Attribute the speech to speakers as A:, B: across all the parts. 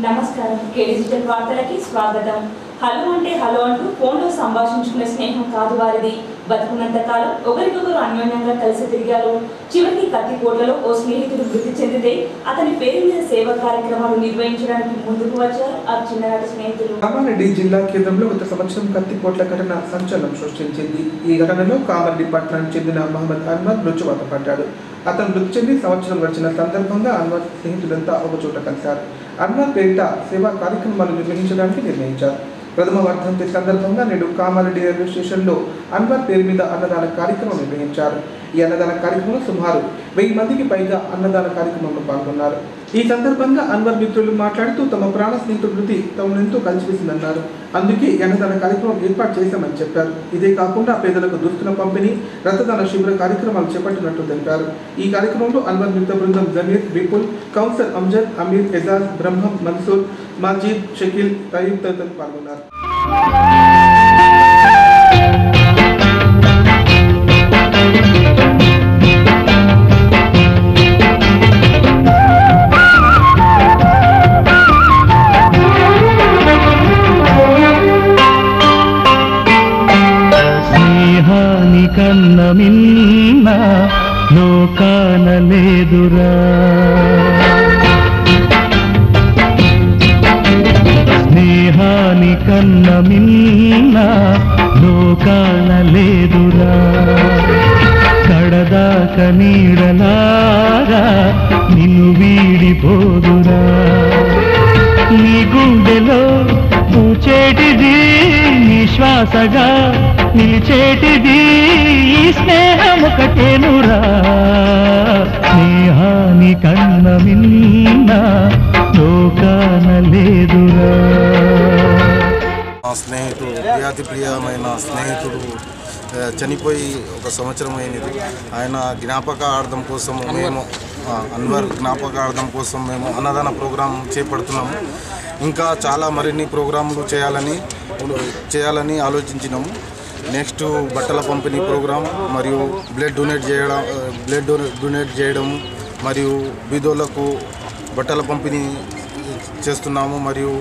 A: నమస్కారం కే డిజిటల్ వార్తలకి స్వాగతం హలో అంటే హలో అంటూ ఫోన్లో సంభాషించుకునే స్నేహం కాదు వారిది బతుకున్నంత కాలం ఒకరికొకరు అన్యోన్యంగా కలిసి తిరిగారు చివరికి కత్తికోటలో ఓ స్నేహితుడు మృతి చెందితే అతని పేరు మీద సేవా కార్యక్రమాలు నిర్వహించడానికి ముందుకు వచ్చారు ఆ చిన్ననాటి స్నేహితులు
B: కామారెడ్డి జిల్లా కేంద్రంలో గత సంవత్సరం కత్తికోట్ల ఘటన సంచలనం సృష్టించింది ఈ ఘటనలో కామారెడ్డి పట్టణానికి చెందిన మహమ్మద్ అన్వర్ మృత్యువాత పడ్డాడు అతను మృతి చెంది సంవత్సరం గడిచిన సందర్భంగా అన్వర్ స్నేహితులంతా ఒక చోట కలిశారు అన్వర్ పేరిట సేవా కార్యక్రమాలు నిర్వహించడానికి నిర్ణయించారు ప్రథమ వర్ధంతి సందర్భంగా నేడు కామారెడ్డి రైల్వే స్టేషన్లో అన్వర్ పేరు మీద అన్నదాన కార్యక్రమం నిర్వహించారు ఈ అన్నదాన కార్యక్రమంలో సుమారు వెయ్యి మందికి పైగా అన్నదాన కార్యక్రమంలో పాల్గొన్నారు ఈ సందర్భంగా అన్వర్ మిత్రులు మాట్లాడుతూ తమ ప్రాణ స్నేహితుడి మృతి తమను ఎంతో కలిసివేసిందన్నారు అందుకే ఈ అన్నదాన కార్యక్రమం ఏర్పాటు చేశామని చెప్పారు ఇదే కాకుండా పేదలకు దుస్తుల పంపిణీ రక్తదాన శిబిర కార్యక్రమాలు చేపట్టినట్టు తెలిపారు ఈ కార్యక్రమంలో అన్వర్ మిత్ర బృందం జమీర్ విపుల్ కౌన్సర్ అంజద్ అమీర్ ఎజాజ్ బ్రహ్మం మన్సూర్ మాజీద్ షకీల్ తయీబ్ తదితరులు పాల్గొన్నారు
C: స్నేహాని కన్న మిన్న లోకాన లేదురా స్నేహాని కన్న మిన్న లోకాన లేదురా కడదాక నీడలాగా నిన్ను వీడిపోదురా నీ గుండెలో పూచేటిది నీ శ్వాసగా నిలిచేటిది ఈ స్నేహం ఒకటేనురా స్నేహాని కన్న మిన్న లోకాన లేదురా
D: మా స్నేహితుడు ప్రియాతి ప్రియమైన స్నేహితుడు ఆ, చనిపోయి ఒక సంవత్సరం అయినది ఆయన జ్ఞాపకార్థం కోసం మేము ఆ, అన్వర్ జ్ఞాపకార్థం కోసం మేము అన్నదాన ప్రోగ్రాం చేపడుతున్నాము ఇంకా చాలా మరిన్ని ప్రోగ్రాంలు చేయాలని చేయాలని ఆలోచించినాము నెక్స్ట్ బట్టల పంపిణీ ప్రోగ్రాం మరియు బ్లడ్ డొనేట్ చేయడం ఆ, బ్లడ్ డొనే- డొనేట్ చేయడం మరియు బీదోలకు బట్టల పంపిణీ చేస్తున్నాము మరియు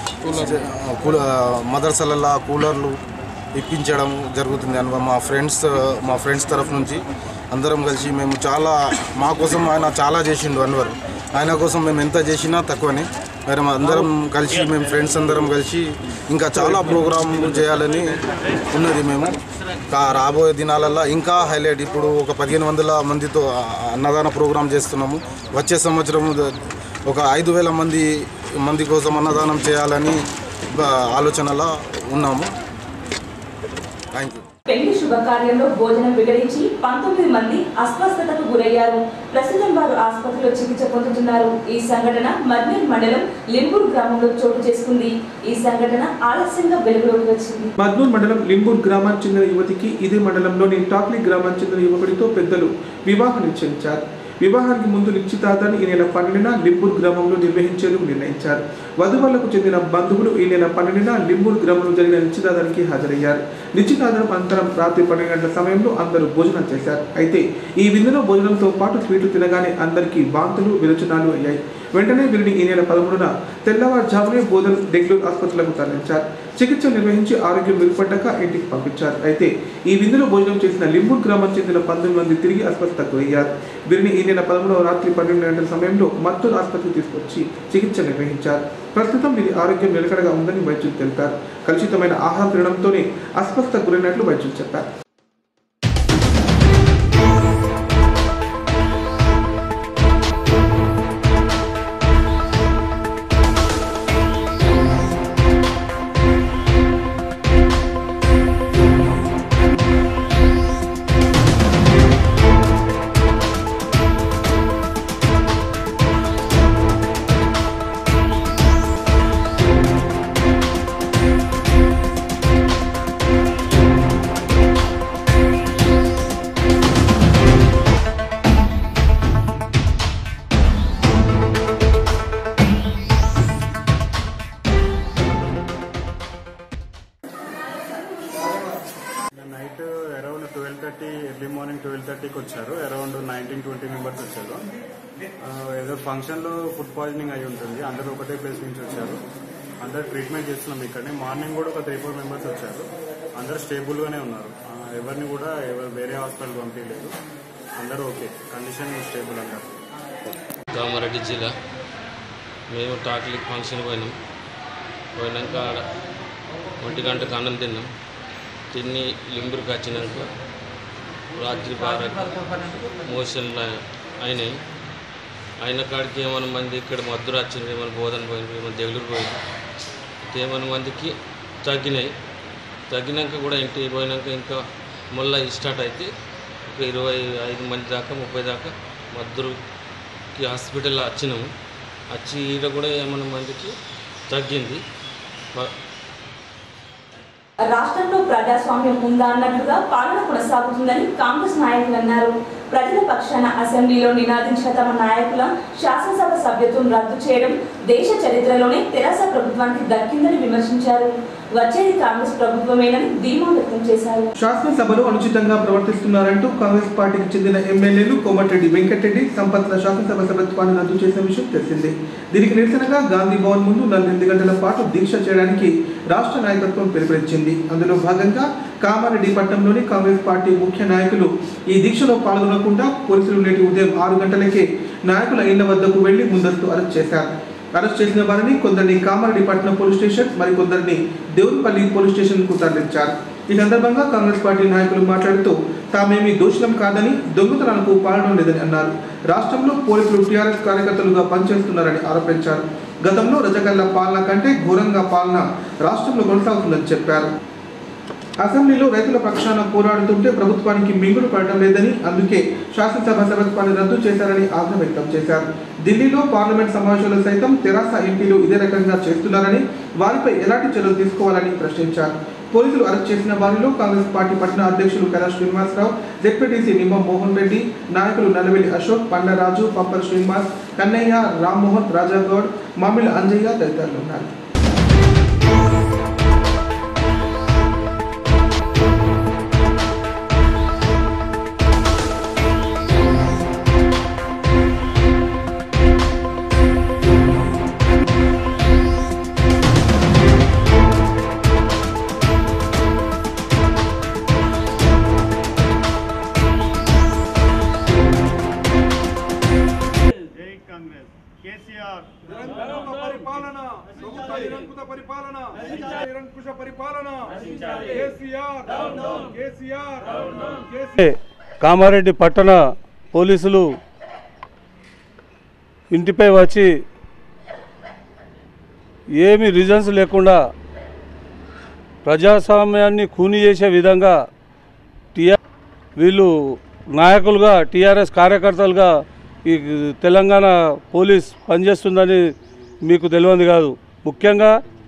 D: కూల మదర్సలల్లా కూలర్లు ఇప్పించడం జరుగుతుంది అనగా మా ఫ్రెండ్స్ మా ఫ్రెండ్స్ తరఫు నుంచి అందరం కలిసి మేము చాలా మా కోసం ఆయన చాలా చేసిండు అన్వర్ ఆయన కోసం మేము ఎంత చేసినా తక్కువనే మరి మా అందరం కలిసి మేము ఫ్రెండ్స్ అందరం కలిసి ఇంకా చాలా ప్రోగ్రాంలు చేయాలని ఉన్నది మేము కా- రాబోయే దినాలల్లో ఇంకా హైలైట్ ఇప్పుడు ఒక పదిహేను వందల మందితో ఆ- అన్నదాన ప్రోగ్రాం చేస్తున్నాము వచ్చే సంవత్సరం ఒక ఐదు వేల మంది మంది కోసం అన్నదానం చేయాలని బ- ఆలోచనలో ఉన్నాము థ్యాంక్ యూ
A: పెళ్లి శుభకార్యంలో భోజనం విగడించి పంతొమ్మిది మంది అస్వస్థతకు గురయ్యారు ప్రస్తుతం వారు ఆసుపత్రిలో చికిత్స పొందుతున్నారు ఈ సంఘటన మర్మేర్ మండలం లింబూర్ గ్రామంలో చోటు చేసుకుంది ఈ సంఘటన ఆలస్యంగా వెలుగులోకి వచ్చింది
B: మద్నూర్ మండలం లింబూర్ గ్రామానికి చెందిన యువతికి ఇదే మండలంలోని టాక్లీ గ్రామానికి చెందిన యువకుడితో పెద్దలు వివాహం నిశ్చయించారు వివాహానికి ముందు నిశ్చితార్థాన్ని ఈ నెల పన్నెండున లింబూర్ గ్రామంలో నిర్వహించేందుకు నిర్ణయించారు వధువులకు చెందిన బంధువులు ఈ నెల పన్నెండున లింబూర్ గ్రామంలో జరిగిన నిశ్చితార్థానికి హాజరయ్యారు నిశ్చితార్థం అనంతరం రాత్రి పన్నెండు గంటల సమయంలో అందరూ భోజనం చేశారు అయితే ఈ విందులో భోజనంతో పాటు స్వీట్లు తినగానే అందరికీ వాంతులు విరచనాలు అయ్యాయి వెంటనే వీరిని ఈ నెల పదమూడున తెల్లవారుజామునే బోధన్ డెగ్లూర్ ఆసుపత్రులకు తరలించారు చికిత్స నిర్వహించి ఆరోగ్యం మెరుగుపడ్డాక ఇంటికి పంపించారు అయితే ఈ విందులో భోజనం చేసిన లింబూర్ గ్రామం చెందిన పంతొమ్మిది మంది తిరిగి ఆసుపత్రికి అయ్యారు వీరిని ఈ నెల పదమూడవ రాత్రి పన్నెండు గంటల సమయంలో మత్తూరు ఆసుపత్రికి తీసుకొచ్చి చికిత్స నిర్వహించారు ప్రస్తుతం వీరి ఆరోగ్యం నిలకడగా ఉందని వైద్యులు తెలిపారు కలుషితమైన ఆహారం తినడంతోనే అస్వస్థ గురైనట్లు వైద్యులు చెప్పారు
E: night around twelve thirty early morning twelve థర్టీకి వచ్చారు అరౌండ్ నైన్టీన్ ట్వంటీ మెంబర్స్ వచ్చారు ఆ, ఏదో ఫంక్షన్లో ఫుడ్ పాయిజనింగ్ అయి ఉంటుంది అందరూ ఒకటే ప్లేస్ నుంచి వచ్చారు అందరు ట్రీట్మెంట్ చేస్తున్నాం ఇక్కడనే మార్నింగ్ కూడా ఒక త్రీ ఫోర్ మెంబర్స్ వచ్చారు అందరు స్టేబుల్ గానే ఉన్నారు ఆ, ఎవరిని కూడా ఎవరు వేరే హాస్పిటల్ పంపించలేదు అందరూ ఓకే కండిషన్ స్టేబుల్ అన్నారు
F: కామారెడ్డి జిల్లా మేము టాక్లిక్ ఫంక్షన్ పోయినాం పోయినాక ఆడ ఒంటి గంటకు అన్నం తిన్నాం తిని లింబురికి వచ్చినాక రాత్రి బాగా మోషన్లు అయినాయి అయిన కాడికి ఏమైనా మంది ఇక్కడ మద్దరు వచ్చింది ఏమైనా బోధన పోయింది ఏమైనా దెగులురు పోయింది ఏమైనా మందికి తగ్గినాయి తగ్గినాక కూడా ఇంటికి పోయినాక ఇంకా మళ్ళీ స్టార్ట్ అయితే ఒక ఇరవై ఐదు మంది దాకా ముప్పై దాకా మద్దరుకి హాస్పిటల్లో వచ్చినాము వచ్చి ఈడ కూడా ఏమైనా మందికి తగ్గింది మ-
A: రాష్ట్రంలో ప్రజాస్వామ్యం ఉందా అన్నట్లుగా పాలన కొనసాగుతుందని కాంగ్రెస్ నాయకులు అన్నారు ప్రజల పక్షాన అసెంబ్లీలో నినాదించిన తమ నాయకుల శాసనసభ సభ్యత్వం రద్దు చేయడం దేశ చరిత్రలోనే తెరాస ప్రభుత్వానికి దక్కిందని విమర్శించారు వచ్చేది కాంగ్రెస్ ప్రభుత్వమేనని ధీమా వ్యక్తం చేశారు
B: శాసనసభలో అనుచితంగా ప్రవర్తిస్తున్నారంటూ కాంగ్రెస్ పార్టీకి చెందిన ఎమ్మెల్యేలు కోమటిరెడ్డి వెంకటరెడ్డి సంపత్ల శాసనసభ సభ్యత్వాన్ని రద్దు చేసిన విషయం తెలిసిందే దీనికి నిరసనగా గాంధీ భవన్ ముందు నలభై గంటల పాటు దీక్ష చేయడానికి రాష్ట్ర నాయకత్వం పిలుపునిచ్చింది అందులో భాగంగా కామారెడ్డి పట్టణంలోని కాంగ్రెస్ పార్టీ ముఖ్య నాయకులు ఈ దీక్షలో పాల్గొనకుండా పోలీసులు నేటి ఉదయం ఆరు గంటలకే నాయకుల ఇళ్ల వద్దకు వెళ్లి ముందస్తు అరెస్ట్ చేశారు అరెస్ట్ చేసిన వారిని కొందరిని కామారెడ్డి పట్టణం పోలీస్ స్టేషన్ మరికొందరిని దేవునిపల్లి పోలీస్ స్టేషన్ కు తరలించారు ఈ సందర్భంగా కాంగ్రెస్ పార్టీ నాయకులు మాట్లాడుతూ తామేమీ దోషులం కాదని దొంగతనాలకు పాల్గొనడం లేదని అన్నారు రాష్ట్రంలో పోలీసులు టీఆర్ఎస్ కార్యకర్తలుగా పనిచేస్తున్నారని ఆరోపించారు గతంలో రజకల్ల పాలన కంటే ఘోరంగా పాలన రాష్ట్రంలో కొనసాగుతుందని చెప్పారు అసెంబ్లీలో రైతుల పక్షాన పోరాడుతుంటే ప్రభుత్వానికి మింగుడు పడటం లేదని అందుకే శాసనసభ సభత్వాన్ని రద్దు చేశారని ఆగ్రహం వ్యక్తం చేశారు ఢిల్లీలో పార్లమెంట్ సమావేశాలు సైతం తెరాస ఎంపీలు ఇదే రకంగా చేస్తున్నారని వారిపై ఎలాంటి చర్యలు తీసుకోవాలని ప్రశ్నించారు పోలీసులు అరెస్ట్ చేసిన వారిలో కాంగ్రెస్ పార్టీ పట్టణ అధ్యక్షులు కైలాస్ శ్రీనివాసరావు జెడ్పీటీసీ నిమ్మ మోహన్ రెడ్డి నాయకులు నల్లవెల్లి అశోక్ పండరాజు పప్పర్ శ్రీనివాస్ కన్నయ్య రామ్మోహన్ రాజాగౌడ్ మామిళ్ళ అంజయ్య తదితరులు ఉన్నారు
E: జై కాంగ్రెస్ కేసీఆర్
B: పరిపాలన ప్రభుత్వ నిరంకుశ పరిపాలన నిరంకుశ పరిపాలన కేసీఆర్ కేసీఆర్
G: కామారెడ్డి పట్టణ పోలీసులు ఇంటిపై వచ్చి ఏమి రీజన్స్ లేకుండా ప్రజాస్వామ్యాన్ని కూని చేసే విధంగా టీఆర్ వీళ్ళు నాయకులుగా టీఆర్ఎస్ కార్యకర్తలుగా ఈ తెలంగాణ పోలీస్ పనిచేస్తుందని మీకు తెలియదు కాదు ముఖ్యంగా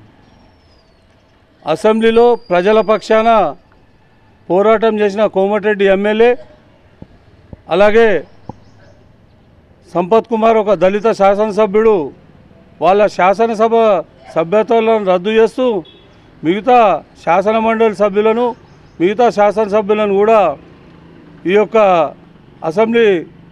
G: అసెంబ్లీలో ప్రజల పక్షాన పోరాటం చేసిన కోమటిరెడ్డి ఎమ్మెల్యే అలాగే సంపత్ కుమార్ ఒక దళిత శాసనసభ్యుడు వాళ్ళ శాసనసభ సభ్యత్వాలను రద్దు చేస్తూ మిగతా శాసన మండలి సభ్యులను మిగతా శాసనసభ్యులను కూడా ఈ యొక్క అసెంబ్లీ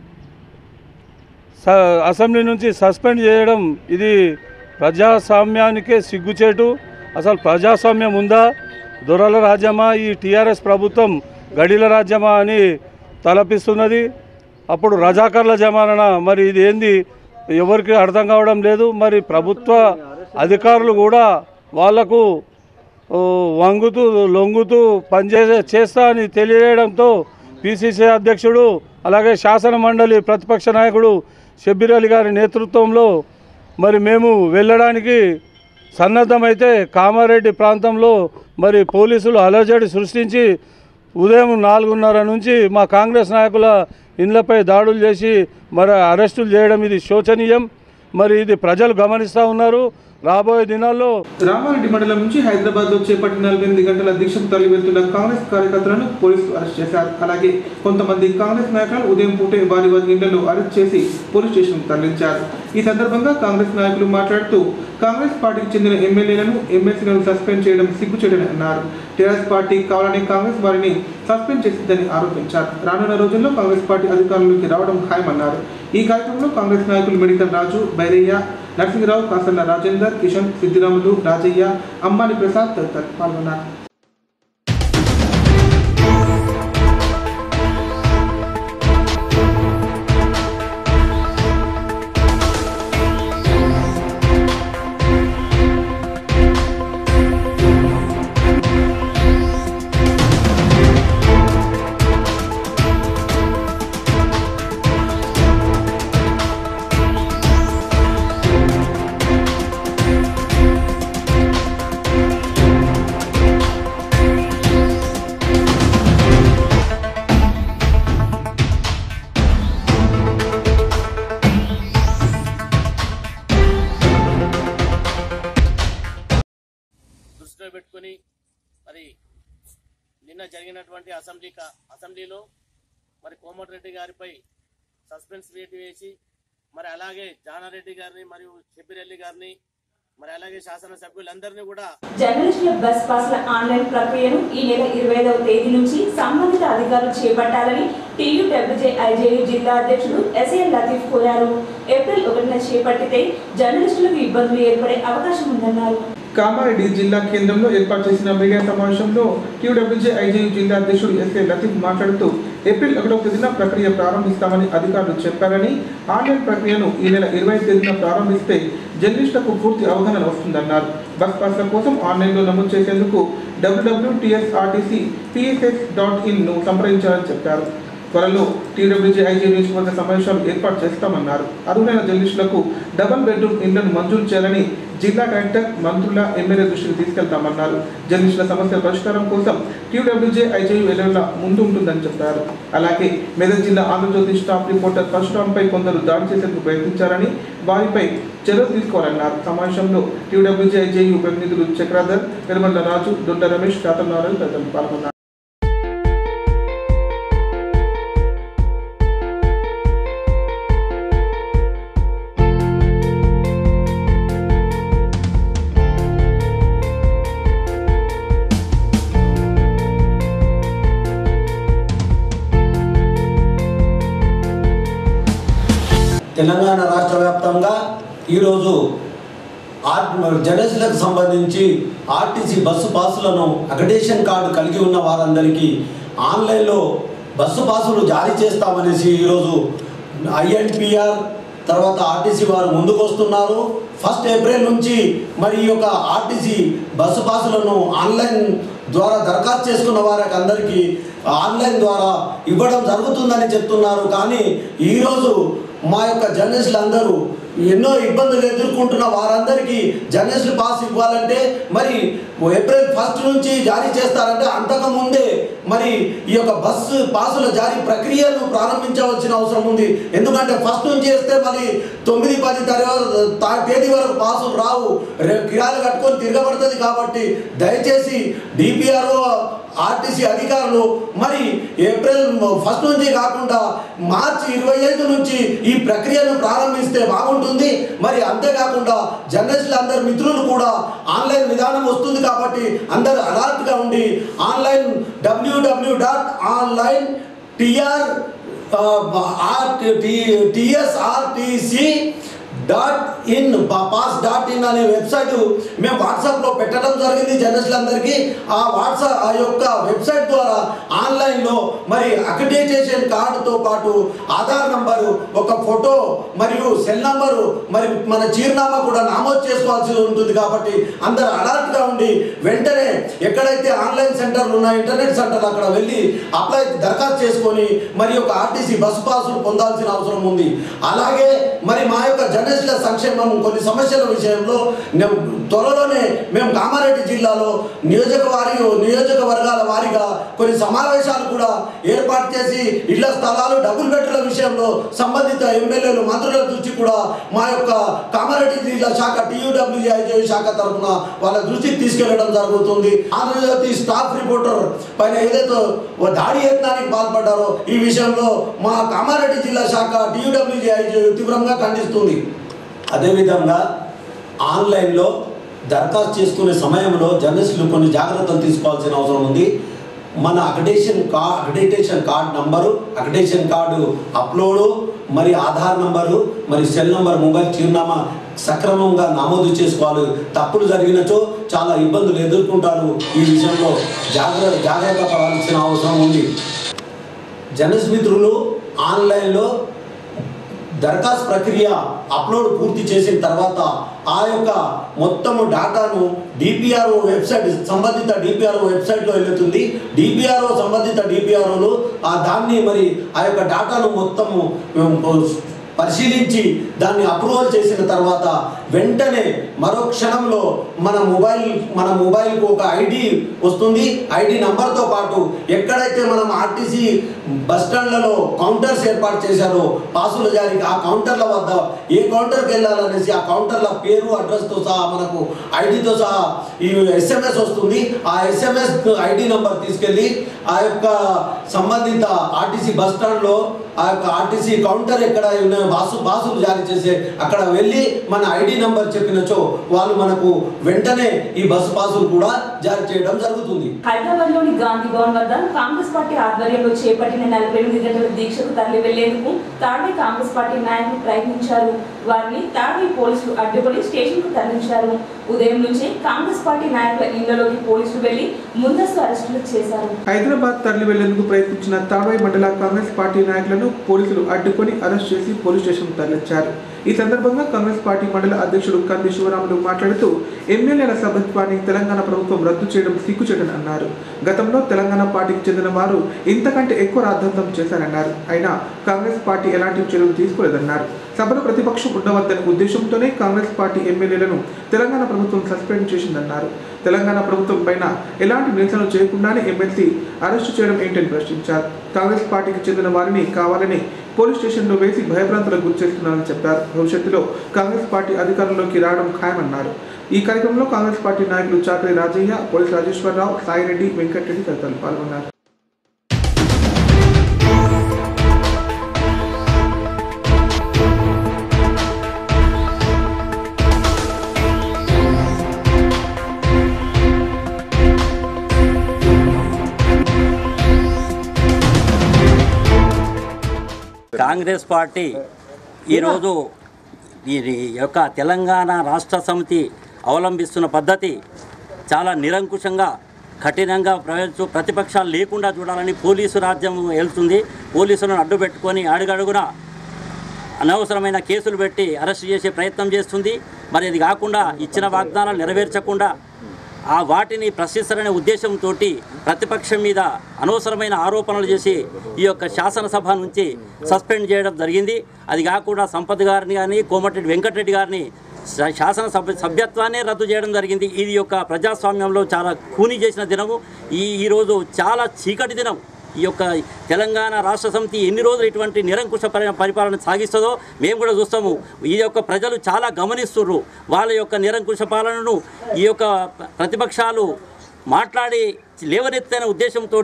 G: స అసెంబ్లీ నుంచి సస్పెండ్ చేయడం ఇది ప్రజాస్వామ్యానికే సిగ్గుచేటు అసలు ప్రజాస్వామ్యం ఉందా దొరల రాజ్యమా ఈ టీఆర్ఎస్ ప్రభుత్వం గడిల రాజ్యమా అని తలపిస్తున్నది అప్పుడు రజాకర్ల జమానా మరి ఇది ఏంది ఎవరికి అర్థం కావడం లేదు మరి ప్రభుత్వ అధికారులు కూడా వాళ్లకు ఓ, వంగుతూ లొంగుతూ పనిచేసే చేస్తా అని తెలియజేయడంతో పిసిసి అధ్యక్షుడు అలాగే శాసన మండలి ప్రతిపక్ష నాయకుడు షబ్బీర్ అలీ గారి నేతృత్వంలో మరి మేము వెళ్ళడానికి సన్నద్ధమైతే కామారెడ్డి ప్రాంతంలో మరి పోలీసులు అలజడి సృష్టించి ఉదయం నాలుగున్నర నుంచి మా కాంగ్రెస్ నాయకుల ఇండ్లపై దాడులు చేసి మరి అరెస్టులు చేయడం ఇది శోచనీయం మరి ఇది ప్రజలు గమనిస్తూ ఉన్నారు రాబోయే దినాల్లో
B: రామారెడ్డి మండలం నుంచి హైదరాబాద్ లో చేపట్టిన నలభై ఎనిమిది గంటల దీక్షకు తరలి వెళ్తున్న కాంగ్రెస్ కార్యకర్తలను పోలీసులు అరెస్ట్ చేశారు అలాగే కొంతమంది కాంగ్రెస్ నాయకులు ఉదయం పూటే వారి వారి ఇళ్లలో అరెస్ట్ చేసి పోలీస్ స్టేషన్ తరలించారు ఈ సందర్భంగా కాంగ్రెస్ నాయకులు మాట్లాడుతూ కాంగ్రెస్ పార్టీకి చెందిన ఎమ్మెల్యేలను ఎమ్మెల్సీలను సస్పెండ్ చేయడం సిగ్గుచేటని అన్నారు టీఆర్ఎస్ పార్టీ కావాలని కాంగ్రెస్ వారిని సస్పెండ్ చేసిందని ఆరోపించారు రానున్న రోజుల్లో కాంగ్రెస్ పార్టీ అధికారంలోకి రావడం ఖాయమన్నారు ఈ కార్యక్రమంలో కాంగ్రెస్ నాయకులు మెడికల్ రాజు బైరయ్య నరసింహరావు కాసన్న రాజేందర్ కిషన్ సిద్దిరాములు రాజయ్య అమ్మాని ప్రసాద్ తదితరులు పాల్గొన్నారు
H: దృష్టిలో పెట్టుకుని మరి నిన్న జరిగినటువంటి అసెంబ్లీ కా- అసెంబ్లీలో మరి కోమటిరెడ్డి గారిపై సస్పెన్స్ వేటు వేసి మరి అలాగే జానారెడ్డి గారిని మరియు షబ్బిరెల్లి గారిని మరి అలాగే శాసనసభ్యులందరినీ కూడా
A: జర్నలిస్టుల బస్ పాస్ల ఆన్లైన్ ప్రక్రియను ఈ నెల ఇరవై ఐదవ తేదీ నుంచి సంబంధిత అధికారులు చేపట్టాలని టీయూడబ్ల్యూజే ఐజేయు జిల్లా అధ్యక్షుడు ఎస్ఏఎల్ లతీఫ్ కోరారు ఏప్రిల్ ఒకటిన చేపట్టితే జర్నలిస్టులకు ఇబ్బందులు ఏర్పడే అవకాశం ఉందన్నారు
B: కామారెడ్డి జిల్లా కేంద్రంలో ఏర్పాటు చేసిన మీడియా సమావేశంలో క్యూడబ్ల్యూజే ఐజేయు జిల్లా అధ్యక్షుడు ఎస్ఏ లతీఫ్ మాట్లాడుతూ ఏప్రిల్ ఒకటవ తేదీన ప్రక్రియ ప్రారంభిస్తామని అధికారులు చెప్పారని ఆన్లైన్ ప్రక్రియను ఈ నెల ఇరవై తేదీన ప్రారంభిస్తే జర్నలిస్టులకు పూర్తి అవగాహన వస్తుందన్నారు బస్ పాస్ల కోసం ఆన్లైన్లో నమోదు చేసేందుకు డబ్ల్యూడబ్ల్యూటీఎస్ఆర్టీసీ పిఎస్ఎస్ డాట్ ఇన్ను సంప్రదించాలని చెప్పారు త్వరలో టీడబ్ల్యూజీ ఐజీ నియోజకవర్గ సమావేశాలు ఏర్పాటు చేస్తామన్నారు అర్హులైన జర్నలిస్టులకు డబుల్ బెడ్రూమ్ ఇళ్లను మంజూరు చేయాలని జిల్లా కలెక్టర్ మంత్రుల ఎమ్మెల్యే దృష్టికి తీసుకెళ్తామన్నారు జర్నలిస్టుల సమస్యల పరిష్కారం కోసం టీడబ్ల్యూజే ఐజేయు ఎల్లవేళ ముందు ఉంటుందని చెప్పారు అలాగే మెదక్ జిల్లా ఆంధ్రజ్యోతి స్టాఫ్ రిపోర్టర్ పరశురాంపై కొందరు దాడి చేసేందుకు ప్రయత్నించారని వారిపై చర్యలు తీసుకోవాలన్నారు సమావేశంలో టీడబ్ల్యూజే ఐజేయు ప్రతినిధులు చక్రాధర్ వెలుమండ రాజు దొడ్డ రమేష్ కాతన్నారాయణ తదితరులు పాల్గొన్నారు
I: తెలంగాణ రాష్ట్ర వ్యాప్తంగా ఈరోజు ఆర్ జర్నలిస్టులకు సంబంధించి ఆర్టీసీ బస్సు పాసులను అకడేషన్ కార్డు కలిగి ఉన్న వారందరికీ ఆన్లైన్లో బస్సు పాసులు జారీ చేస్తామనేసి ఈరోజు ఐఎన్పిఆర్ తర్వాత ఆర్టీసీ వారు ముందుకు వస్తున్నారు ఫస్ట్ ఏప్రిల్ నుంచి మరి ఈ యొక్క ఆర్టీసీ బస్సు పాసులను ఆన్లైన్ ద్వారా దరఖాస్తు చేసుకున్న వారికి అందరికీ ఆన్లైన్ ద్వారా ఇవ్వడం జరుగుతుందని చెప్తున్నారు కానీ ఈరోజు మా యొక్క జర్నలిస్టులు అందరూ ఎన్నో ఇబ్బందులు ఎదుర్కొంటున్న వారందరికీ జర్నలిస్ట్ పాస్ ఇవ్వాలంటే మరి ఏప్రిల్ ఫస్ట్ నుంచి జారీ చేస్తారంటే అంతకు ముందే మరి ఈ యొక్క బస్సు పాసుల జారీ ప్రక్రియను ప్రారంభించవలసిన అవసరం ఉంది ఎందుకంటే ఫస్ట్ నుంచి చేస్తే మరి తొమ్మిది పది తర్వాత తేదీ వరకు పాసులు రావు రే- కిరాలు కట్టుకొని తిరగబడుతుంది కాబట్టి దయచేసి డిపిఆర్ఓ ఆర్టీసీ అధికారులు మరి ఏప్రిల్ ఫస్ట్ నుంచి కాకుండా మార్చి ఇరవై ఐదు నుంచి ఈ ప్రక్రియను ప్రారంభిస్తే బాగుంటుంది మరి అంతేకాకుండా జర్నలిస్టులు అందరు మిత్రులు కూడా ఆన్లైన్ విధానం వస్తుంది కాబట్టి అందరు అలర్ట్గా ఉండి online WWW dot online TR TSRTC dot in pass dot in అనే వెబ్సైట్ మేము వాట్సాప్లో పెట్టడం జరిగింది జర్నలిస్టులందరికీ ఆ వాట్సాప్ ఆ యొక్క వెబ్సైట్ ద్వారా ఆన్లైన్లో మరి అక్రిడిటేషన్ కార్డుతో పాటు ఆధార్ నంబరు ఒక ఫోటో మరియు సెల్ నంబరు మరి మన చిరునామా కూడా నమోదు చేసుకోవాల్సి ఉంటుంది కాబట్టి అందరు అలర్ట్గా ఉండి వెంటనే ఎక్కడైతే ఆన్లైన్ సెంటర్లు ఉన్నాయో ఇంటర్నెట్ సెంటర్ అక్కడ వెళ్ళి అప్లై దరఖాస్తు చేసుకొని మరి ఒక ఆర్టీసీ బస్సు పాసులు పొందాల్సిన అవసరం ఉంది అలాగే మరి మా యొక్క జర్నలిస్టుల సంక్షేమం కొన్ని సమస్యల విషయంలో నే- త్వరలోనే మేము కామారెడ్డి జిల్లాలో నియోజకవారి నియోజకవర్గాల వారీగా కొన్ని సమావేశాలు కూడా ఏర్పాటు చేసి ఇళ్ల స్థలాలు డబుల్ బెడ్ల విషయంలో సంబంధిత ఎమ్మెల్యేలు మంత్రుల దృష్టి కూడా మా యొక్క కామారెడ్డి జిల్లా శాఖ టీయూడబ్ల్యూఐజే శాఖ తరఫున వాళ్ళ దృష్టికి తీసుకెళ్లడం జరుగుతుంది ఆంధ్రజ్యోతి స్టాఫ్ రిపోర్టర్ పైన ఏదైతే ఓ దాడి యత్నానికి పాల్పడ్డారో ఈ విషయంలో మా కామారెడ్డి జిల్లా శాఖ టీయూడబ్ల్యూఐజే తీవ్రంగా ఖండిస్తుంది అదేవిధంగా ఆన్లైన్లో దరఖాస్తు చేసుకునే సమయంలో జర్నలిస్టులు కొన్ని జాగ్రత్తలు తీసుకోవాల్సిన అవసరం ఉంది మన అక్రిడేషన్ కా accreditation card number accreditation card upload మరి ఆధార్ నంబరు మరి సెల్ నంబర్ మొబైల్ చిరునామా సక్రమంగా నమోదు చేసుకోవాలి తప్పులు జరిగినచో చాలా ఇబ్బందులు ఎదుర్కొంటారు ఈ విషయంలో జాగ్రత్త జాగ్రత్త పడాల్సిన అవసరం ఉంది జనస్మిత్రులు ఆన్లైన్లో దరఖాస్తు ప్రక్రియ అప్లోడ్ పూర్తి చేసిన తర్వాత ఆ యొక్క మొత్తము డాటాను డిపిఆర్ఓ వెబ్సైట్ సంబంధిత డిపిఆర్ఓ వెబ్సైట్లో వెళ్తుంది డిపిఆర్ఓ సంబంధిత డిపిఆర్ఓలు ఆ దాన్ని మరి ఆ యొక్క డాటాను మొత్తము ఉమ్, పరిశీలించి దాన్ని అప్రూవల్ చేసిన తర్వాత వెంటనే మరో క్షణంలో మన మొబైల్ మన మొబైల్కు ఒక ఐడి వస్తుంది ఐడి నంబర్తో పాటు ఎక్కడైతే మనం ఆర్టీసీ బస్ స్టాండ్లలో కౌంటర్స్ ఏర్పాటు చేశారో పాసుల జారీకి ఆ కౌంటర్ల వద్ద ఏ కౌంటర్కి వెళ్ళాలనేసి ఆ కౌంటర్ల పేరు అడ్రస్తో సహా మనకు ఐడితో సహా ఈ ఎస్ఎంఎస్ వస్తుంది ఆ ఎస్ఎంఎస్ ఐడి నంబర్ తీసుకెళ్ళి ఆ యొక్క సంబంధిత ఆర్టీసీ బస్ స్టాండ్లో ఆ యొక్క ఆర్టీసీ కౌంటర్ ఎక్కడ ఉన్న బాసు బాసులు జారీ చేసే అక్కడ వెళ్ళి మన ఐడి నంబర్ చెప్పినచో వాళ్ళు మనకు వెంటనే ఈ బస్సు పాసులు కూడా జారీ చేయడం జరుగుతుంది
A: హైదరాబాద్ లోని గాంధీ భవన్ వద్ద కాంగ్రెస్ పార్టీ ఆధ్వర్యంలో చేపట్టిన నలభై ఎనిమిది గంటల దీక్షకు తరలి వెళ్లేందుకు తాడవి కాంగ్రెస్ పార్టీ నాయకులు ప్రయత్నించారు వారిని తాడవి పోలీసులు అడ్డుపడి స్టేషన్ కు తరలించారు ఉదయం నుంచే కాంగ్రెస్ పార్టీ నాయకుల ఇళ్లలోకి పోలీసులు వెళ్లి ముందస్తు అరెస్టులు చేశారు
B: హైదరాబాద్ తరలి వెళ్లేందుకు ప్రయత్నించిన తాడవాయి మండల కాంగ్రెస్ పార్టీ నాయకులను పోలీసులు అడ్డుకొని అరెస్ట్ చేసి పోలీస్ స్టేషన్ తరలించారు ఈ సందర్భంగా కాంగ్రెస్ పార్టీ మండల అధ్యక్షుడు కంది శివరాములు మాట్లాడుతూ ఎమ్మెల్యేల సభ్యత్వాన్ని తెలంగాణ ప్రభుత్వం రద్దు చేయడం సిగ్గుచేటని అన్నారు గతంలో తెలంగాణ పార్టీకి చెందిన వారు ఇంతకంటే ఎక్కువ రాద్ధాంతం చేశారన్నారు అయినా కాంగ్రెస్ పార్టీ ఎలాంటి చర్యలు తీసుకోలేదన్నారు సభలో ప్రతిపక్షం ఉండవద్దనే ఉద్దేశంతోనే కాంగ్రెస్ పార్టీ ఎమ్మెల్యేలను తెలంగాణ ప్రభుత్వం సస్పెండ్ చేసిందన్నారు తెలంగాణ ప్రభుత్వం పైన ఎలాంటి నిరసనలు చేయకుండానే ఎమ్మెల్సీ అరెస్టు చేయడం ఏంటని ప్రశ్నించారు కాంగ్రెస్ పార్టీకి చెందిన వారిని కావాలని పోలీస్ స్టేషన్లో వేసి భయభ్రాంతులకు గురి చేస్తున్నారని చెప్పారు భవిష్యత్తులో కాంగ్రెస్ పార్టీ అధికారంలోకి రావడం ఖాయమన్నారు ఈ కార్యక్రమంలో కాంగ్రెస్ పార్టీ నాయకులు చాకరి రాజయ్య పోలీస్ రాజేశ్వరరావు సాయిరెడ్డి వెంకటరెడ్డి తదితరులు పాల్గొన్నారు
J: కాంగ్రెస్ పార్టీ ఈరోజు ఈ యొక్క తెలంగాణ రాష్ట్ర సమితి అవలంబిస్తున్న పద్ధతి చాలా నిరంకుశంగా కఠినంగా ప్రవేశ ప్రతిపక్షాలు లేకుండా చూడాలని పోలీసు రాజ్యం వెళ్తుంది పోలీసులను అడ్డు పెట్టుకొని అడుగడుగున అనవసరమైన కేసులు పెట్టి అరెస్ట్ చేసే ప్రయత్నం చేస్తుంది మరి అది కాకుండా ఇచ్చిన వాగ్దానాలు నెరవేర్చకుండా ఆ వాటిని ప్రశ్నిస్తారనే ఉద్దేశంతో ప్రతిపక్షం మీద అనవసరమైన ఆరోపణలు చేసి ఈ యొక్క శాసనసభ నుంచి సస్పెండ్ చేయడం జరిగింది అది కాకుండా సంపత్ గారిని కానీ కోమటిరెడ్డి వెంకటరెడ్డి గారిని శా- శాసనసభ సభ్యత్వాన్ని రద్దు చేయడం జరిగింది ఇది యొక్క ప్రజాస్వామ్యంలో చాలా కూని చేసిన దినము ఈ ఈరోజు చాలా చీకటి దినం ఈ యొక్క తెలంగాణ రాష్ట్ర సమితి ఎన్ని రోజులు ఇటువంటి నిరంకుశ పరి పరిపాలన సాగిస్తుందో మేము కూడా చూస్తాము ఈ యొక్క ప్రజలు చాలా గమనిస్తుర్రు వాళ్ళ యొక్క నిరంకుశ పాలనను ఈ యొక్క ప్రతిపక్షాలు మాట్లాడి లేవనెత్తైన ఉద్దేశంతో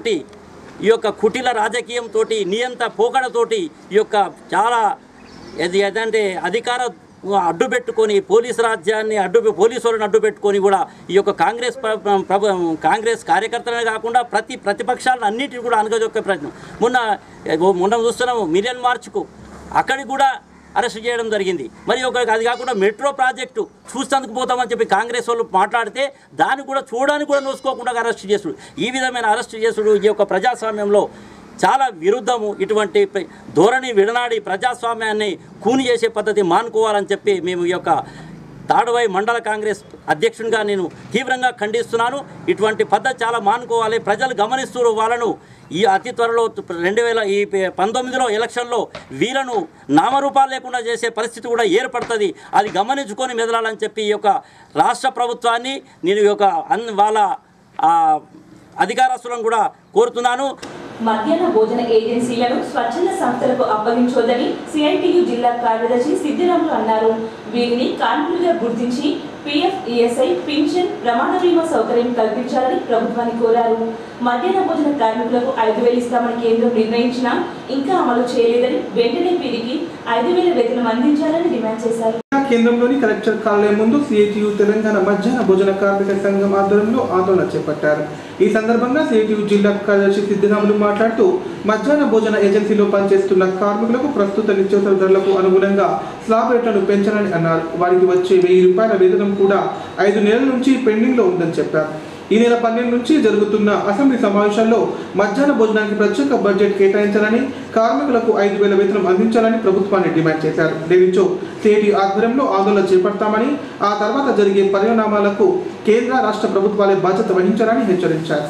J: ఈ యొక్క కుటిల రాజకీయంతో నియంత పోకడతోటి ఈ యొక్క చాలా ఇది ఏదంటే అధికార అడ్డు పెట్టుకొని పోలీసు రాజ్యాన్ని అడ్డు పోలీసు వాళ్ళని అడ్డు పెట్టుకొని కూడా ఈ యొక్క కాంగ్రెస్ ప్ర- ప్రభు కాంగ్రెస్ కార్యకర్తలనే కాకుండా ప్రతి ప్రతిపక్షాలను అన్నిటిని కూడా అనగదొక్కే ప్రయత్నం మొన్న ఓ మొన్న చూస్తున్నాము మిలియన్ మార్చ్కు అక్కడికి కూడా అరెస్ట్ చేయడం జరిగింది మరి ఒక అది కాకుండా మెట్రో ప్రాజెక్టు చూసేందుకు పోతామని చెప్పి కాంగ్రెస్ వాళ్ళు మాట్లాడితే దాన్ని కూడా చూడడానికి కూడా నోసుకోకుండా అరెస్ట్ చేసుడు ఈ విధమైన అరెస్ట్ చేసుడు ఈ యొక్క ప్రజాస్వామ్యంలో చాలా విరుద్ధము ఇటువంటి ప్ర- ధోరణి విడనాడి ప్రజాస్వామ్యాన్ని కూని చేసే పద్ధతి మానుకోవాలని చెప్పి మేము ఈ యొక్క తాడువై మండల కాంగ్రెస్ అధ్యక్షునిగా నేను తీవ్రంగా ఖండిస్తున్నాను ఇటువంటి పద్ధతి చాలా మానుకోవాలి ప్రజలు గమనిస్తున్నారు వాళ్ళను ఈ అతి త్వరలో రెండు వేల ఈ ప- పంతొమ్మిదిలో ఎలక్షన్లో వీళ్ళను నామరూపాలు లేకుండా చేసే పరిస్థితి కూడా ఏర్పడుతుంది అది గమనించుకొని మెదలాలని చెప్పి ఈ యొక్క రాష్ట్ర ప్రభుత్వాన్ని నేను ఈ యొక్క అన్ వాళ్ళ ఆ, అధికారస్తులను కూడా కోరుతున్నాను
A: మధ్యాహ్న భోజన ఏజెన్సీలను స్వచ్ఛంద సంస్థలకు అప్పగించొద్దని సిఐటియు జిల్లా కార్యదర్శి సిద్దిరాములు అన్నారు వీరిని కార్మికులుగా గుర్తించి పీఎఫ్ ఈఎస్ఐ పింఛన్ ప్రమాణ బీమా సౌకర్యం కల్పించాలని ప్రభుత్వాన్ని కోరారు మధ్యాహ్న భోజన కార్మికులకు ఐదు వేలు ఇస్తామని కేంద్రం నిర్ణయించినా ఇంకా అమలు చేయలేదని వెంటనే వీరికి ఐదు వేల వేతనం అందించాలని డిమాండ్ చేశారు
B: కేంద్రంలోని కలెక్టర్ కార్యాలయం ముందు సిఐటియు తెలంగాణ మధ్యాహ్న భోజన కార్మిక సంఘం ఆధ్వర్యంలో ఆందోళన చేపట్టారు ఈ సందర్భంగా సిఐటియు జిల్లా కార్యదర్శి సిద్ధిరాములు మాట్లాడుతూ మధ్యాహ్న భోజన ఏజెన్సీలో పనిచేస్తున్న కార్మికులకు ప్రస్తుత నిత్యావసర ధరలకు అనుగుణంగా స్లాబ్ రేట్లను పెంచాలని అన్నారు వారికి వచ్చే వెయ్యి రూపాయల వేతనం కూడా ఐదు నెలల నుంచి పెండింగ్లో ఉందని చెప్పారు ఈ నెల పన్నెండు నుంచి జరుగుతున్న అసెంబ్లీ సమావేశాల్లో మధ్యాహ్న భోజనానికి ప్రత్యేక బడ్జెట్ కేటాయించాలని కార్మికులకు ఐదు వేల వేతనం అందించాలని ప్రభుత్వాన్ని డిమాండ్ చేశారు దీనితో సిఐటి ఆధ్వర్యంలో ఆందోళన చేపడతామని ఆ తర్వాత జరిగే పరిణామాలకు కేంద్ర రాష్ట్ర ప్రభుత్వాలే బాధ్యత వహించాలని హెచ్చరించారు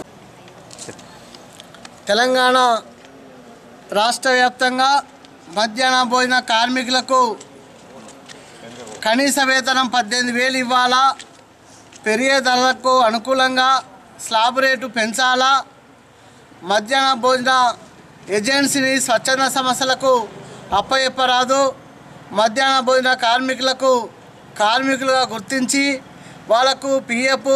K: తెలంగాణ రాష్ట్ర వ్యాప్తంగా మధ్యాహ్న భోజన కార్మికులకు కనీస వేతనం పద్దెనిమిది వేలు ఇవ్వాలా పెరిగే ధరలకు అనుకూలంగా స్లాబ్ రేటు పెంచాలా మధ్యాహ్న భోజన ఏజెన్సీని స్వచ్ఛంద సమస్యలకు అప్పచెప్పరాదు మధ్యాహ్న భోజన కార్మికులకు కార్మికులుగా గుర్తించి వాళ్లకు పిఎఫ్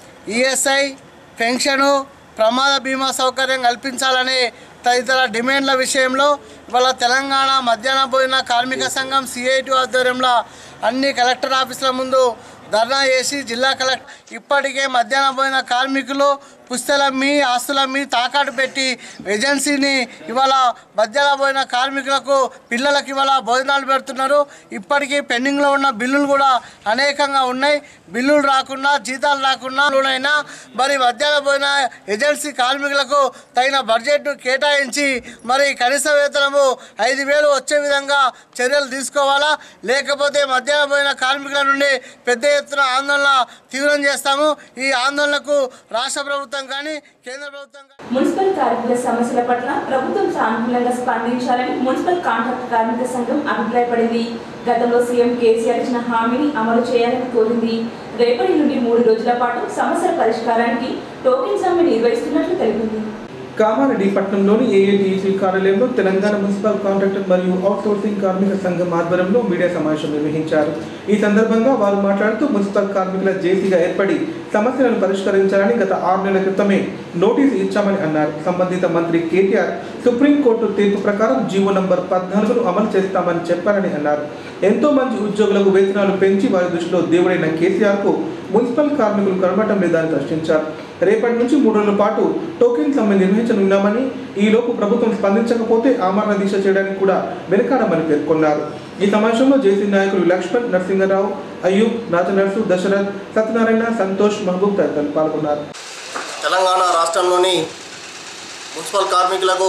K: ఈఎస్ఐ పెన్షను ప్రమాద బీమా సౌకర్యం కల్పించాలని తదితర డిమాండ్ల విషయంలో ఇవాళ తెలంగాణ మధ్యాహ్న భోజన కార్మిక సంఘం సిఐటి ఆధ్వర్యంలో అన్ని కలెక్టర్ ఆఫీసుల ముందు ధర్నా చేసి జిల్లా కలెక్టర్ ఇప్పటికే మధ్యాహ్న భోజన కార్మికులు పుస్తలమ్మి ఆస్తులమ్మి తాకాటు పెట్టి ఏజెన్సీని ఇవాళ మధ్యాహ్న భోజన కార్మికులకు పిల్లలకు ఇవాళ భోజనాలు పెడుతున్నారు ఇప్పటికీ పెండింగ్లో ఉన్న బిల్లులు కూడా అనేకంగా ఉన్నాయి బిల్లులు రాకుండా జీతాలు రాకుండా అయినా మరి మధ్యాహ్న భోజన ఏజెన్సీ కార్మికులకు తగిన బడ్జెట్ను కేటాయించి మరి కనీస వేతనము ఐదు వేలు వచ్చే విధంగా చర్యలు తీసుకోవాలా లేకపోతే మధ్యాహ్న భోజన కార్మికుల నుండి పెద్ద ఎత్తున ఆందోళన తీవ్రం చేస్తాము ఈ ఆందోళనకు రాష్ట్ర ప్రభుత్వం కానీ కేంద్ర ప్రభుత్వం కానీ
A: మున్సిపల్ కార్మికుల సమస్యల పట్ల ప్రభుత్వం సానుకూలంగా స్పందించాలని మున్సిపల్ కాంట్రాక్ట్ కార్మిక సంఘం అభిప్రాయపడింది గతంలో సీఎం కేసీఆర్ ఇచ్చిన హామీని అమలు చేయాలని కోరింది రేపటి నుండి మూడు రోజుల పాటు సమస్యల పరిష్కారానికి టోకెన్ సమ్మె నిర్వహిస్తున్నట్లు తెలిపింది
B: కామారెడ్డి పట్టణంలోని ఏఐటీసీ కార్యాలయంలో తెలంగాణ మున్సిపల్ కాంట్రాక్టర్ మరియు అవుట్సోర్సింగ్ కార్మిక సంఘం ఆధ్వర్యంలో మీడియా సమావేశం నిర్వహించారు ఈ సందర్భంగా వారు మాట్లాడుతూ మున్సిపల్ కార్మికుల జేసీగా ఏర్పడి సమస్యలను పరిష్కరించాలని గత ఆరు నెలల క్రితమే నోటీసు ఇచ్చామని అన్నారు సంబంధిత మంత్రి కేటీఆర్ సుప్రీంకోర్టు తీర్పు ప్రకారం జీవో నంబర్ పద్నాలుగును అమలు చేస్తామని చెప్పారని అన్నారు ఎంతో మంది ఉద్యోగులకు వేతనాలు పెంచి వారి దృష్టిలో దేవుడైన కేసీఆర్కు మున్సిపల్ కార్మికులు కనబడటం లేదని ప్రశ్నించారు రేపటి నుంచి మూడు రోజుల పాటు టోకెన్ సమ్మె నిర్వహించనున్నామని ఈలోపు ప్రభుత్వం స్పందించకపోతే ఆమరణ దీక్ష చేయడానికి కూడా వెనుకాడమని పేర్కొన్నారు ఈ సమావేశంలో జేసీ నాయకులు లక్ష్మణ్ నరసింహరావు అయ్యూబ్ రాజనర్సు దశరథ్ సత్యనారాయణ సంతోష్ మహబూబ్ తదితరులు పాల్గొన్నారు
L: తెలంగాణ రాష్ట్రంలోని మున్సిపల్ కార్మికులకు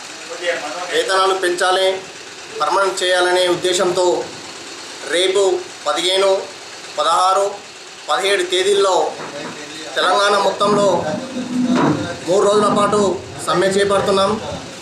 L: వేతనాలు పెంచాలి పర్మనెంట్ చేయాలనే ఉద్దేశంతో రేపు పదిహేను పదహారు పదిహేడు తేదీల్లో తెలంగాణ మొత్తంలో మూడు రోజుల పాటు సమ్మె చేపడుతున్నాం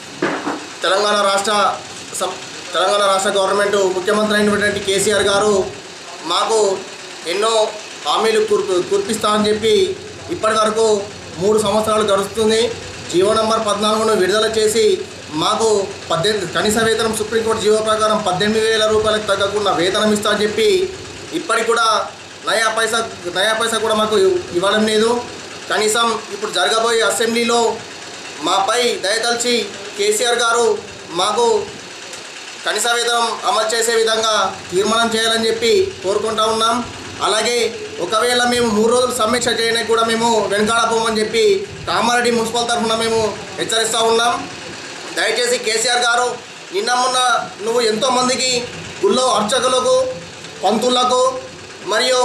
L: తెలంగాణ రాష్ట్ర సం- తెలంగాణ రాష్ట్ర గవర్నమెంట్ ముఖ్యమంత్రి అయినటువంటి కేసీఆర్ గారు మాకు ఎన్నో హామీలు కుర్పి కురిపిస్తామని చెప్పి ఇప్పటి వరకు మూడు సంవత్సరాలు గడుస్తుంది జీవో నంబర్ పద్నాలుగును విడుదల చేసి మాకు పద్దెనిమిది కనీస వేతనం సుప్రీంకోర్టు జీవో ప్రకారం పద్దెనిమిది వేల రూపాయలకు తగ్గకుండా వేతనం ఇస్తామని చెప్పి ఇప్పటికి కూడా నయా పైసా నయా పైసా కూడా మాకు ఇవ్వడం లేదు కనీసం ఇప్పుడు జరగబోయే అసెంబ్లీలో మాపై దయతలిచి కేసీఆర్ గారు మాకు కనీస వేతనం అమలు చేసే విధంగా తీర్మానం చేయాలని చెప్పి కోరుకుంటా ఉన్నాం అలాగే ఒకవేళ మేము మూడు రోజులు సమీక్ష చేయడానికి కూడా మేము వెనకాడపోమని చెప్పి కామారెడ్డి మున్సిపల్ తరఫున మేము హెచ్చరిస్తూ ఉన్నాం దయచేసి కేసీఆర్ గారు నిన్న మొన్న నువ్వు ఎంతోమందికి గుళ్ళో అర్చకులకు పంతులకు మరియు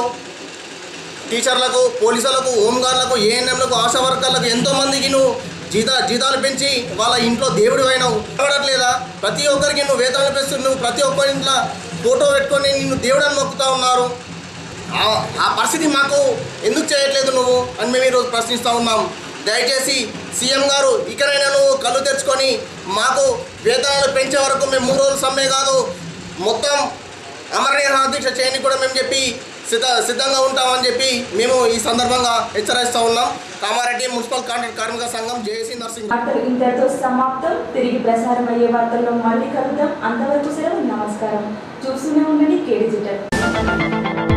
L: టీచర్లకు పోలీసులకు హోంగార్డులకు ఏఎన్ఎంలకు ఆశా వర్కర్లకు ఎంతోమందికి నువ్వు జీత జీతాలు పెంచి వాళ్ళ ఇంట్లో దేవుడు అయినావు కనబడట్లేదా ప్రతి ఒక్కరికి నువ్వు వేతనాలు పెంచు నువ్వు ప్రతి ఒక్కరి ఇంట్లో ఫోటో పెట్టుకొని నిన్ను దేవుడు అని మొక్కుతా ఉన్నారు ఆ- ఆ పరిస్థితి మాకు ఎందుకు చేయట్లేదు నువ్వు అని మేము ఈరోజు ప్రశ్నిస్తూ ఉన్నాం దయచేసి సీఎం గారు ఇకనైనా నువ్వు కళ్ళు తెరుచుకొని మాకు వేతనాలు పెంచే వరకు మేము మూడు రోజులు సమ్మె కాదు మొత్తం అమరనీయ దీక్ష చేయని కూడా మేము చెప్పి సిద్ధ సిద్ధంగా ఉంటామని చెప్పి మేము ఈ సందర్భంగా హెచ్చరిస్తూ ఉన్నాం కామారెడ్డి మున్సిపల్ కాంట్రాక్ట్ కార్మిక సంఘం జేఏసీ నర్సింగ్
A: వార్తలు ఇంతటితో సమాప్తం తిరిగి ప్రసారం అయ్యే వార్తల్లో మళ్ళీ కలుద్దాం అంతవరకు సెలవు నమస్కారం చూస్తూనే ఉండండి కేడిజిటల్